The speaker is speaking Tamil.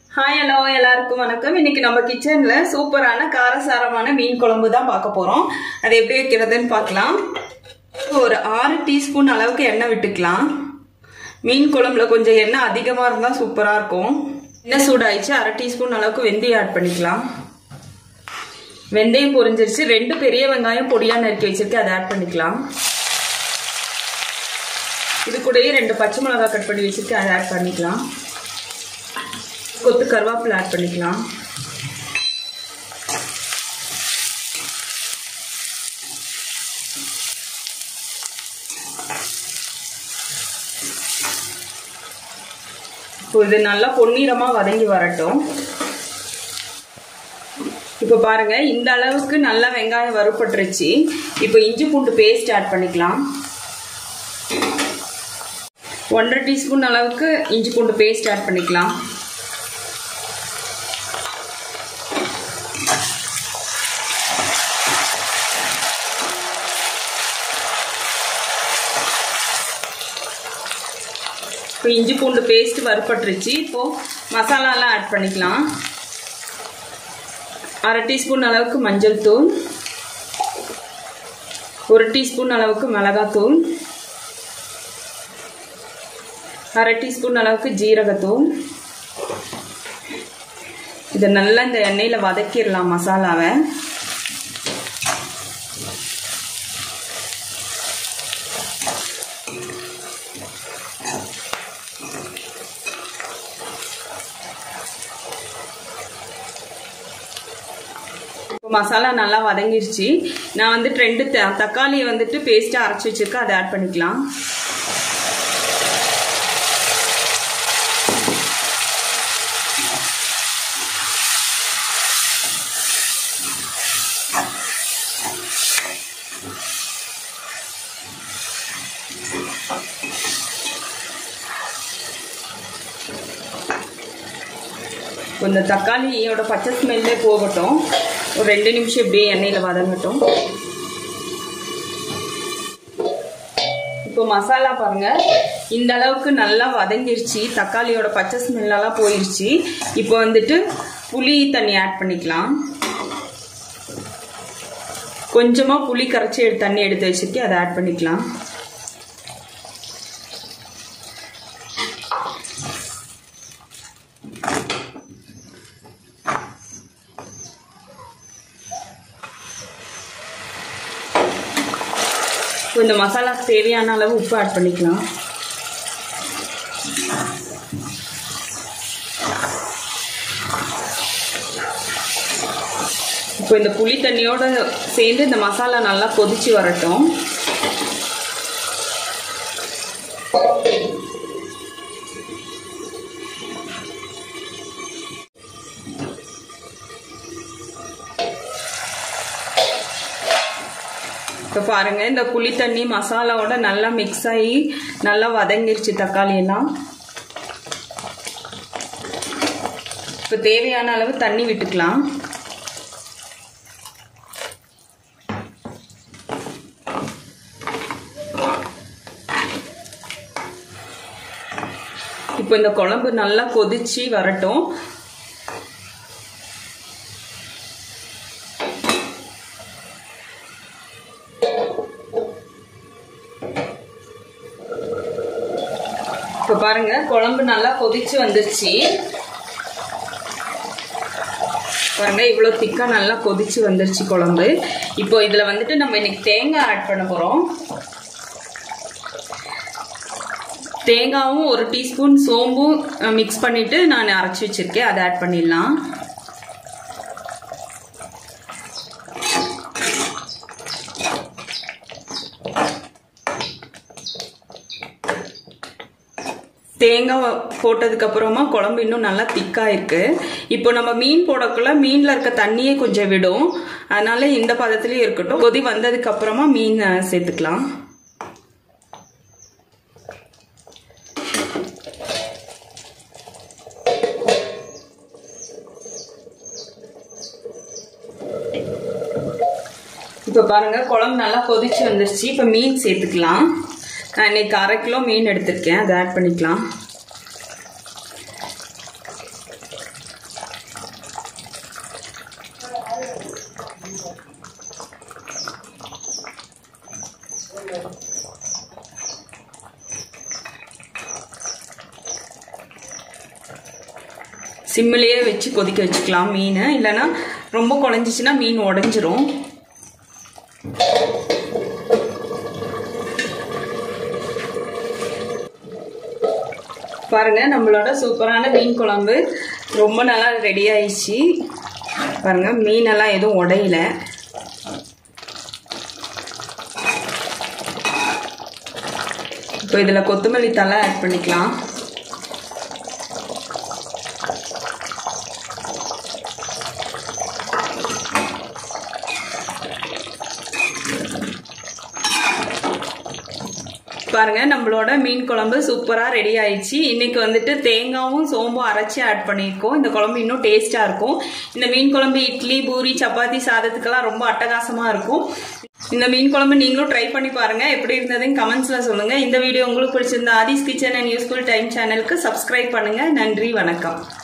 ஹாய் ஹலோ எல்லாருக்கும் வணக்கம் இன்னைக்கு நம்ம கிச்சன்ல சூப்பரான காரசாரமான மீன் குழம்பு தான் பார்க்க போறோம் அது எப்படி வைக்கிறதுன்னு பார்க்கலாம் ஒரு ஆறு டீஸ்பூன் அளவுக்கு எண்ணெய் விட்டுக்கலாம் மீன் குழம்புல கொஞ்சம் எண்ணெய் அதிகமாக இருந்தால் சூப்பராக இருக்கும் எண்ணெய் சூடாயிடுச்சு அரை டீஸ்பூன் அளவுக்கு வெந்தயம் ஆட் பண்ணிக்கலாம் வெந்தயம் பொரிஞ்சிருச்சு ரெண்டு பெரிய வெங்காயம் பொடியாக நறுக்கி வச்சிருக்கேன் அதை ஆட் பண்ணிக்கலாம் இது கூடயே ரெண்டு பச்சை மிளகாய் கட் பண்ணி வச்சிருக்கேன் அதை ஆட் பண்ணிக்கலாம் கொத்து கருவேப்பிலை ஆட் பண்ணிக்கலாம் இப்போ இது நல்லா பொன்னிறமாக வதங்கி வரட்டும் இப்போ பாருங்க இந்த அளவுக்கு நல்லா வெங்காயம் வறுப்பட்டுருச்சு இப்போ இஞ்சி பூண்டு பேஸ்ட் ஆட் பண்ணிக்கலாம் ஒன்றரை டீஸ்பூன் அளவுக்கு இஞ்சி பூண்டு பேஸ்ட் ஆட் பண்ணிக்கலாம் இப்போ இஞ்சி பூண்டு பேஸ்ட் வறுப்பட்டுருச்சு இப்போது மசாலாலாம் ஆட் பண்ணிக்கலாம் அரை டீஸ்பூன் அளவுக்கு மஞ்சள் தூள் ஒரு டீஸ்பூன் அளவுக்கு மிளகாத்தூள் அரை டீஸ்பூன் அளவுக்கு ஜீரகத்தூள் இதை நல்லா இந்த எண்ணெயில் வதக்கிடலாம் மசாலாவை மசாலா நல்லா வதங்கிருச்சு நான் வந்துட்டு ரெண்டு தக்காளியை வந்துட்டு பேஸ்ட்டாக அரைச்சி வச்சிருக்கேன் அதை ஆட் பண்ணிக்கலாம் இந்த தக்காளியோட பச்சை ஸ்மெல்லே போகட்டும் ஒரு ரெண்டு நிமிஷம் இப்படியே எண்ணெயில் வதங்கட்டும் இப்போ மசாலா பாருங்க இந்த அளவுக்கு நல்லா வதங்கிருச்சு தக்காளியோட பச்சை ஸ்மெல்லெல்லாம் போயிருச்சு இப்போ வந்துட்டு புளி தண்ணி ஆட் பண்ணிக்கலாம் கொஞ்சமாக புளி கரைச்சி தண்ணி எடுத்து வச்சுட்டு அதை ஆட் பண்ணிக்கலாம் இந்த மசாலாக்கு தேவையான அளவு உப்பு ஆட் பண்ணிக்கலாம் இப்போ இந்த புளி தண்ணியோட சேர்ந்து இந்த மசாலா நல்லா கொதிச்சு வரட்டும் இப்போ பாருங்க இந்த புளி தண்ணி மசாலாவோட நல்லா மிக்ஸ் ஆகி நல்லா வதங்கிருச்சு தக்காளி எல்லாம் இப்போ தேவையான அளவு தண்ணி விட்டுக்கலாம் இப்போ இந்த குழம்பு நல்லா கொதிச்சு வரட்டும் இப்போ பாருங்க குழம்பு நல்லா கொதிச்சு வந்துருச்சு பாருங்க இவ்வளோ திக்காக நல்லா கொதிச்சு வந்துருச்சு குழம்பு இப்போ இதில் வந்துட்டு நம்ம இன்னைக்கு தேங்காய் ஆட் பண்ண போகிறோம் தேங்காவும் ஒரு டீஸ்பூன் சோம்பும் மிக்ஸ் பண்ணிட்டு நான் அரைச்சி வச்சிருக்கேன் அதை ஆட் பண்ணிடலாம் தேங்காய் போட்டதுக்கு அப்புறமா குழம்பு இன்னும் நல்லா திக்காக இருக்கு இப்போ நம்ம மீன் போடக்குள்ள மீன்ல இருக்க தண்ணியே கொஞ்சம் விடும் அதனால இந்த பதத்துலயே இருக்கட்டும் கொதி வந்ததுக்கு அப்புறமா மீன் சேர்த்துக்கலாம் இப்போ பாருங்க குழம்பு நல்லா கொதிச்சு வந்துருச்சு இப்போ மீன் சேர்த்துக்கலாம் நான் இன்னைக்கு அரை கிலோ மீன் எடுத்திருக்கேன் அதை ஆட் பண்ணிக்கலாம் சிம்மிலேயே வச்சு கொதிக்க வச்சுக்கலாம் மீன் இல்லைன்னா ரொம்ப குழஞ்சிச்சுன்னா மீன் உடஞ்சிரும் பாருங்க நம்மளோட சூப்பரான மீன் குழம்பு ரொம்ப நல்லா ரெடி ஆயிடுச்சு பாருங்க மீனெல்லாம் எதுவும் உடையல இப்போ இதில் கொத்தமல்லி தலை ஆட் பண்ணிக்கலாம் பாருங்க நம்மளோட மீன் குழம்பு சூப்பரா ரெடி ஆயிடுச்சு இன்னைக்கு வந்துட்டு தேங்காவும் சோம்பும் அரைச்சி ஆட் பண்ணியிருக்கோம் இந்த குழம்பு இன்னும் டேஸ்டா இருக்கும் இந்த மீன் குழம்பு இட்லி பூரி சப்பாத்தி சாதத்துக்கெல்லாம் ரொம்ப அட்டகாசமா இருக்கும் இந்த மீன் குழம்பு நீங்களும் ட்ரை பண்ணி பாருங்க எப்படி இருந்ததுன்னு கமெண்ட்ஸ்ல சொல்லுங்க இந்த வீடியோ உங்களுக்கு பிடிச்சிருந்தா ஆதிஸ் கிச்சன் அண்ட் யூஸ்ஃபுல் டைம் சேனலுக்கு சப்ஸ்கிரைப் பண்ணுங்க நன்றி வணக்கம்